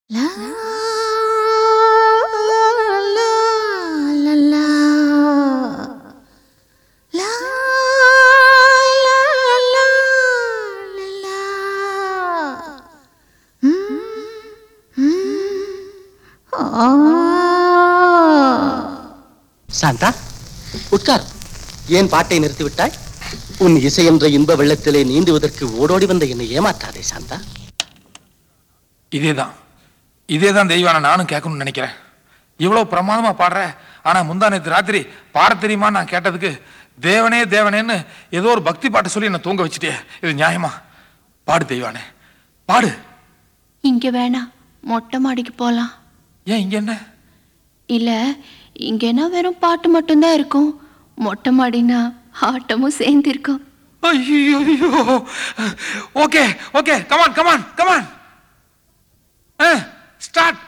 La la la la la La la la la la ம் ம் ஆ சாந்தா உட்கார் ஏன் பாட்டை நிறுத்திவிட்டாய் உன் இசை என்ற இன்ப வெள்ளத்திலே நீந்துவதற்கு ஓடோடி வந்த என்னை ஏமாற்றாதே சாந்தா இதேதான் இதேதான் தெய்வான நானும் கேட்கணும்னு நினைக்கிறேன் இவ்வளவு பிரமாதமா பாடுற ஆனா முந்தா நேத்து ராத்திரி பாட தெரியுமா நான் கேட்டதுக்கு தேவனே தேவனேன்னு ஏதோ ஒரு பக்தி பாட்டு சொல்லி என்ன தூங்க வச்சுட்டே இது நியாயமா பாடு தெய்வானே பாடு இங்க வேணாம் மொட்டை மாடிக்கு போலாம் ஏன் இங்க என்ன இல்ல இங்கன்னா வெறும் பாட்டு மட்டும்தான் இருக்கும் மொட்டை மாடினா ஆட்டமும் சேர்ந்து இருக்கும் ஐயோ okay okay come on come on come on start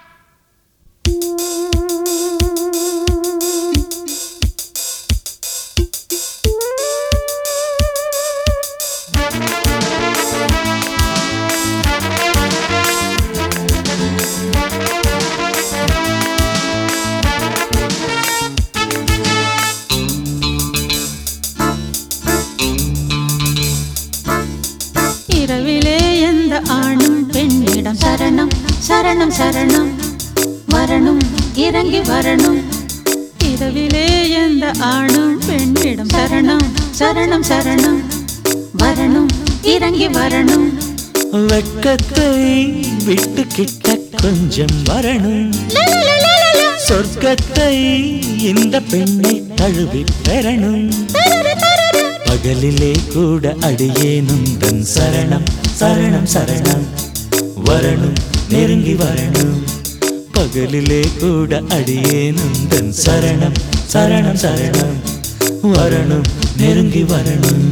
இரவிலே எந்த ஆணும் பெண்ணிடம் சரணம் சரணம் சரணம் வரணும் இறங்கி வரணும் இரவிலே எந்த ஆணும் பெண்ணிடம் சரணம் சரணம் சரணம் வரணும் இறங்கி வரணும் வெட்கத்தை விட்டு கிட்ட கொஞ்சம் வரணும் சொர்க்கத்தை இந்த பெண்ணை தழுவி பெறணும் பகலிலே கூட அடியேனும் தன் சரணம் சரணம் சரணம் வரணும் நெருங்கி வரணும் பகலிலே கூட அடியேனும் தன் சரணம் சரணம் சரணம் வரணும் நெருங்கி வரணும்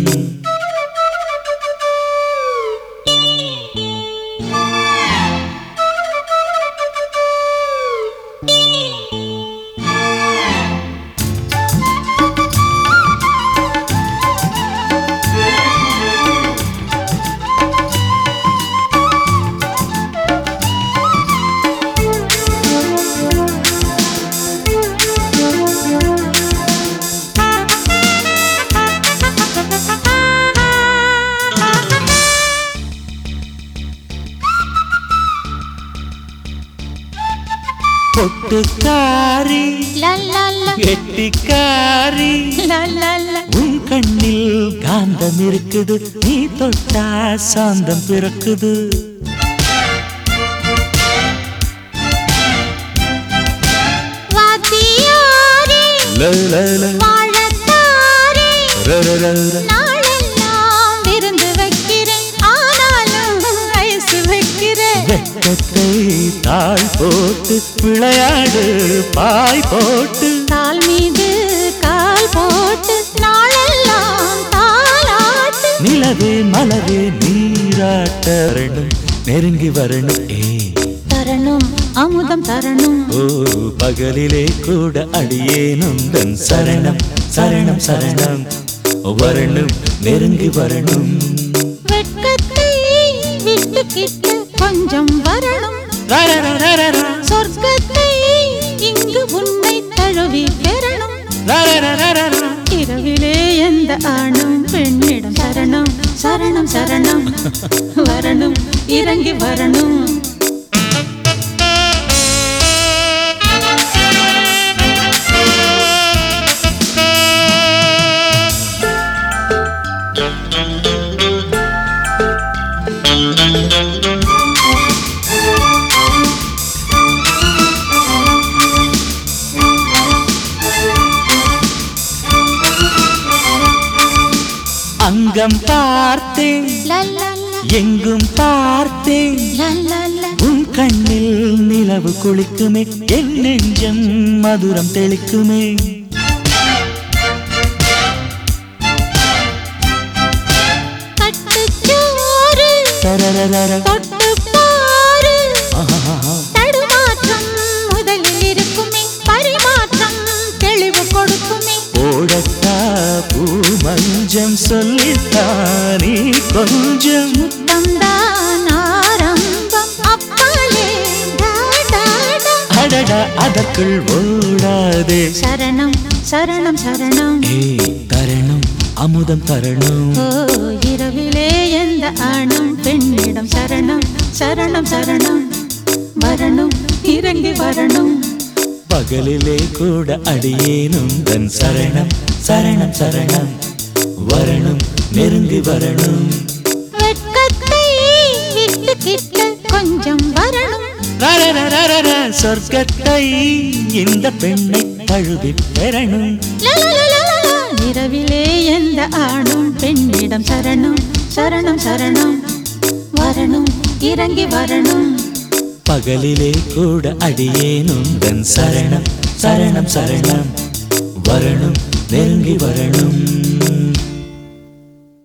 பொட்டுக்காரி எட்டிக்காரி உன் கண்ணில் காந்தம் இருக்குது நீ தொட்டா சாந்தம் பிறக்குது வாத்தியாரே, ல, ல, ல, வாழத்தாரே, ர, ர, ர, ர. நாளெல்லாம் விருந்து வைக்கிறேன் ஆனாலும் வயசு வைக்கிறேன் வெட்கத்தை தாழ் போட்டு விளையாடு பாய் போட்டு கால் மீது கால் போட்டு நாளெல்லாம் தாலாட்டு நிலவே மலவே நீராட்ட வரணும் நெருங்கி வரணும் ஏ தரணும் அமுதம் தரணும் ஓ பகலிலே கூட அடியேனும் தன் சரணம் சரணம் சரணம் வரணும் நெருங்கி வரணும் வெட்கத்தை விட்டுக்கிட்டு கொஞ்சம் வரணும் ரரரரரர, சொர்க்கத்தை இங்கு உன்னை தழுவி பெறணும் ரரரரரர. இரவிலே எந்த ஆணும் பெண்ணிடம் சரணம் சரணம் சரணம் வரணும் இறங்கி வரணும் அங்கம் பார்த்தேன் எங்கும் பார்த்தேன் உன் கண்ணில் நிலவு குளிக்குமே என் நெஞ்சம் மதுரம் தெளிக்குமே கட்டுச்சோறு தரரரர. தொட்டு பாரு ஆஹாஹா. தடுமாற்றம் முதலில் இருக்குமே பரிமாற்றம் தெளிவு கொடுக்குமே ஓடட்டா பூ மஞ்சம் சொல்லித்தானே கொஞ்சம் முத்தம்தான் ஆரம்பம் அப்பாலே அடடா அதற்குள் ஓடாதே சரணம் சரணம் சரணம் ஏய் தரணும் அமுதம் தரணும் ஓ இரவிலே எந்த ஆணும் பெண்ணிடம் சரணம் சரணம் சரணம் வரணும் இறங்கி வரணும் பகலிலே கூட அடியேனும் தன் சரணம் சரணம் சரணம் வரணும் நெருங்கி வரணும் வெட்கத்தை விட்டு கிட்ட கொஞ்சம் வரணும் ரரரரரர, சொர்க்கத்தை இந்த பெண்ணை தழுவி பெறணும் லலலலலலா. இரவிலே எந்த ஆணும் பெண்ணிடம் சரணம் சரணம் சரணம் வரணும் இறங்கி வரணும் பகலிலே கூட அடியேனும் தன் சரணம் சரணம் சரணம் வரணும் நெருங்கி வரணும்